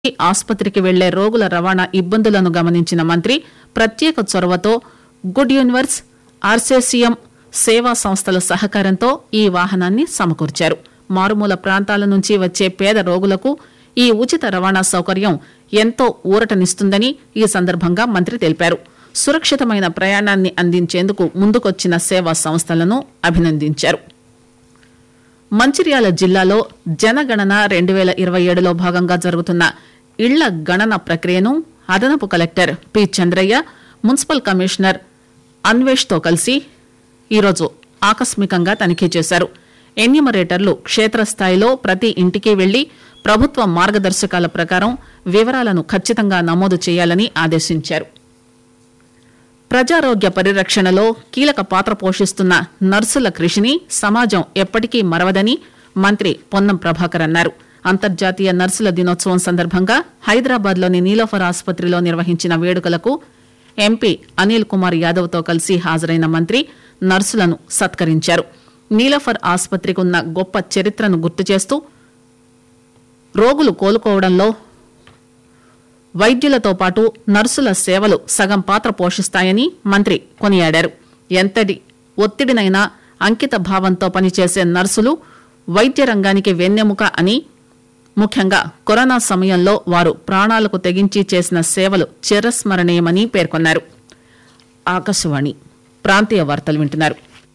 ఆసుపత్రికి వెళ్లే రోగుల రవాణా ఇబ్బందులను గమనించిన మంత్రి ప్రత్యేక చొరవతో గుడ్ యూనివర్స్ ఆర్సేసిఎం సేవా సంస్థల సహకారంతో ఈ వాహనాన్ని సమకూర్చారు మారుమూల ప్రాంతాల నుంచి వచ్చే పేద రోగులకు ఈ ఉచిత రవాణా సౌకర్యం ఎంతో ఊరటనిస్తుందని ఈ సందర్భంగా మంత్రి తెలిపారు సురక్షితమైన ప్రయాణాన్ని అందించేందుకు ముందుకొచ్చిన సేవా సంస్థలను అభినందించారు మంచిర్యాల జిల్లాలో జనగణన రెండు వేల ఇరవై ఏడులో భాగంగా జరుగుతున్న ఇళ్ల గణన ప్రక్రియను అదనపు collector P Chandraiah municipal commissioner అన్వేష్తో కలిసి ఈరోజు ఆకస్మికంగా తనిఖీ చేశారు ఎన్యూమరేటర్లు క్షేత్రస్థాయిలో ప్రతి ఇంటికి వెళ్లి ప్రభుత్వ మార్గదర్శకాల ప్రకారం వివరాలను ఖచ్చితంగా నమోదు చేయాలని ఆదేశించారు ప్రజారోగ్య పరిరక్షణలో కీలక పాత్ర పోషిస్తున్న నర్సుల కృషిని సమాజం ఎప్పటికీ మరవదని మంత్రి పొన్నం ప్రభాకర్ అన్నారు అంతర్జాతీయ నర్సుల దినోత్సవం సందర్భంగా హైదరాబాద్లోని నీలోఫర్ ఆసుపత్రిలో నిర్వహించిన వేడుకలకు ఎంపీ అనిల్ కుమార్ యాదవ్తో కలిసి హాజరైన మంత్రి నర్సులను సత్కరించారు నీలోఫర్ ఆసుపత్రికి ఉన్న గొప్ప చరిత్రను గుర్తు చేస్తూ రోగులు కోలుకోవడంలో వైద్యులతో పాటు నర్సుల సేవలు సగం పాత్ర పోషిస్తాయని మంత్రి కొనియాడారు ఎంతటి ఒత్తిడినైనా అంకిత భావంతో పనిచేసే నర్సులు వైద్య రంగానికి వెన్నెముక అని ముఖ్యంగా కరోనా సమయంలో వారు ప్రాణాలకు తెగించి చేసిన సేవలు చిరస్మరణీయమని పేర్కొన్నారు ఆకాశవాణి ప్రాంతీయ వార్తలు వింటున్నారు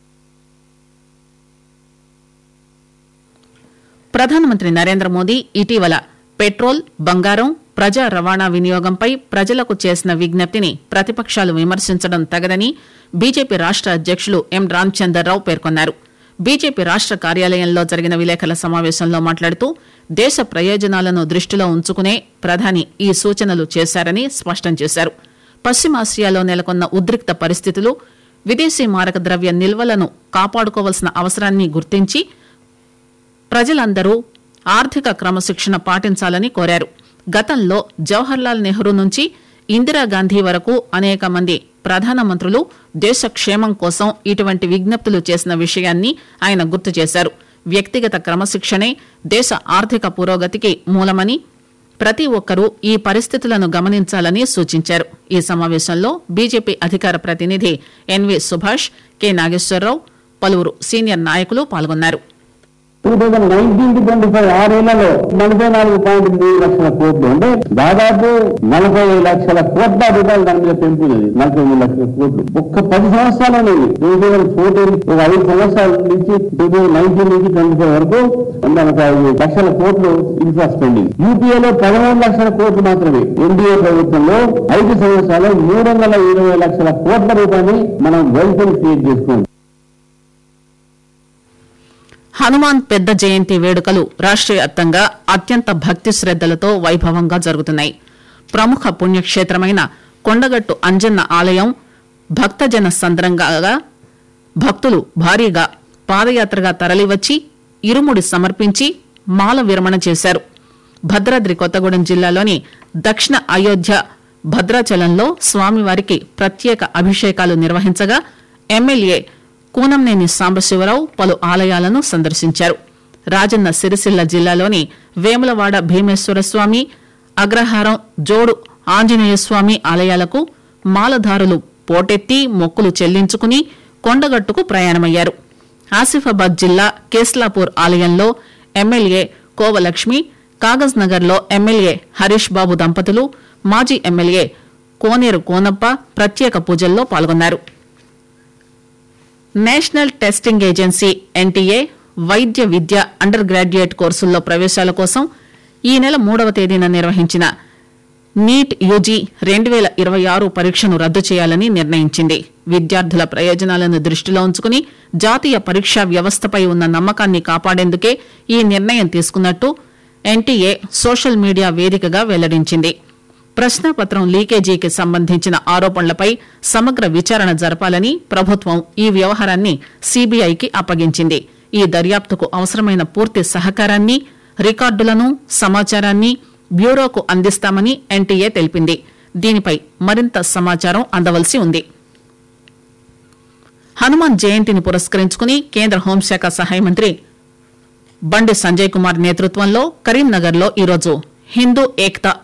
ప్రధానమంత్రి నరేంద్ర మోదీ ఇటీవల పెట్రోల్ బంగారం ప్రజా రవాణా వినియోగంపై ప్రజలకు చేసిన విజ్ఞప్తిని ప్రతిపక్షాలు విమర్శించడం తగదని బీజేపీ రాష్ట అధ్యక్షులు ఎం రామచందర్రావు పేర్కొన్నారు బీజేపీ రాష్ట కార్యాలయంలో జరిగిన విలేకరుల సమావేశంలో మాట్లాడుతూ దేశ ప్రయోజనాలను దృష్టిలో ఉంచుకునే ప్రధాని ఈ సూచనలు చేశారని స్పష్టం చేశారు పశ్చిమాసియాలో నెలకొన్న ఉద్రిక్త పరిస్థితులు విదేశీ మారక ద్రవ్య నిల్వలను కాపాడుకోవాల్సిన అవసరాన్ని గుర్తించి ప్రజలందరూ ఆర్థిక క్రమశిక్షణ పాటించాలని కోరారు గతంలో జవహర్లాల్ నెహ్రూ నుంచి ఇందిరాగాంధీ వరకు అనేక మంది ప్రధానమంత్రులు దేశ క్షేమం కోసం ఇటువంటి విజ్ఞప్తులు చేసిన విషయాన్ని ఆయన గుర్తు చేశారు వ్యక్తిగత క్రమశిక్షణే దేశ ఆర్థిక పురోగతికి మూలమని ప్రతి ఒక్కరూ ఈ పరిస్థితులను గమనించాలని సూచించారు ఈ సమావేశంలో బీజేపీ అధికార ప్రతినిధి ఎన్వి సుభాష్ కె నాగేశ్వరరావు పలువురు సీనియర్ నాయకులు పాల్గొన్నారు two thousand nineteen to twenty five ఆరేళ్లలో నలభై నాలుగు పాయింట్ మూడు లక్షల కోట్లు అంటే దాదాపు నలభై లక్షల కోట్ల రూపాయలు దాని మీద పెంపున్నది నలభై మూడు లక్షల కోట్లు ఒక్క పది సంవత్సరాలు టూ థౌజండ్ ఫోర్టీన్ ఒక ఐదు సంవత్సరాల నుంచి టూ థౌజండ్ నైన్టీన్ నుంచి ట్వంటీ ఫైవ్ వరకు నలభై ఐదు లక్షల కోట్లు ఇన్ఫ్రా స్పెండింగ్ యూపీఏలో పదమూడు లక్షల కోట్లు మాత్రమే ఎన్డీఏ ప్రభుత్వంలో ఐదు సంవత్సరాలు మూడు వందల ఇరవై లక్షల కోట్ల రూపాయలు మనం వెల్త్ క్రియేట్ చేసుకున్నాం హనుమాన్ పెద్ద జయంతి వేడుకలు రాష్ట్ర వ్యాప్తంగా అత్యంత భక్తి శ్రద్దలతో వైభవంగా జరుగుతున్నాయి ప్రముఖ పుణ్యక్షేత్రమైన కొండగట్టు అంజన్న ఆలయం భక్తజన సంద్రంగా భక్తులు భారీగా పాదయాత్రగా తరలివచ్చి ఇరుముడి సమర్పించి మాల విరమణ చేశారు భద్రాద్రి కొత్తగూడెం జిల్లాలోని దక్షిణ అయోధ్య భద్రాచలంలో స్వామివారికి ప్రత్యేక అభిషేకాలు నిర్వహించగా ఎమ్మెల్యే కూనంనేని సాంబశివరావు పలు ఆలయాలను సందర్శించారు రాజన్న సిరిసిల్ల జిల్లాలోని వేములవాడ భీమేశ్వర స్వామి అగ్రహారం జోడు ఆంజనేయ స్వామి ఆలయాలకు మాలధారులు పోటెత్తి మొక్కులు చెల్లించుకుని కొండగట్టుకు ప్రయాణమయ్యారు ఆసిఫాబాద్ జిల్లా కేస్లాపూర్ ఆలయంలో ఎమ్మెల్యే కోవలక్ష్మి కాగజ్ నగర్లో ఎమ్మెల్యే హరీష్ బాబు దంపతులు మాజీ ఎమ్మెల్యే కోనేరు కోనప్ప ప్రత్యేక పూజల్లో పాల్గొన్నారు నేషనల్ టెస్టింగ్ ఏజెన్సీ ఎన్టీఏ వైద్య విద్య అండర్ గ్రాడ్యుయేట్ కోర్సుల్లో ప్రవేశాల కోసం ఈ నెల మూడవ తేదీన నిర్వహించిన నీట్ యూజీ రెండు వేల ఇరవై ఆరు పరీక్షను రద్దు చేయాలని నిర్ణయించింది విద్యార్థుల ప్రయోజనాలను దృష్టిలో ఉంచుకుని జాతీయ పరీక్షా వ్యవస్థపై ఉన్న నమ్మకాన్ని కాపాడేందుకే ఈ నిర్ణయం తీసుకున్నట్టు ఎన్టీఏ సోషల్ మీడియా వేదికగా వెల్లడించింది ప్రశ్నాపత్రం లీకేజీకి సంబంధించిన ఆరోపణలపై సమగ్ర విచారణ జరపాలని ప్రభుత్వం ఈ వ్యవహారాన్ని సీబీఐకి అప్పగించింది ఈ దర్యాప్తుకు అవసరమైన పూర్తి సహకారాన్ని రికార్డులను సమాచారాన్ని బ్యూరోకు అందిస్తామని ఎన్టీఏ తెలిపింది దీనిపై మరింత సమాచారం అందవలసి ఉంది హనుమాన్ జయంతిని పురస్కరించుకుని కేంద్ర హోంశాఖ సహాయ మంత్రి బండి సంజయ్ కుమార్ నేతృత్వంలో కరీంనగర్ లో ఈరోజు హిందూ ఏక్తా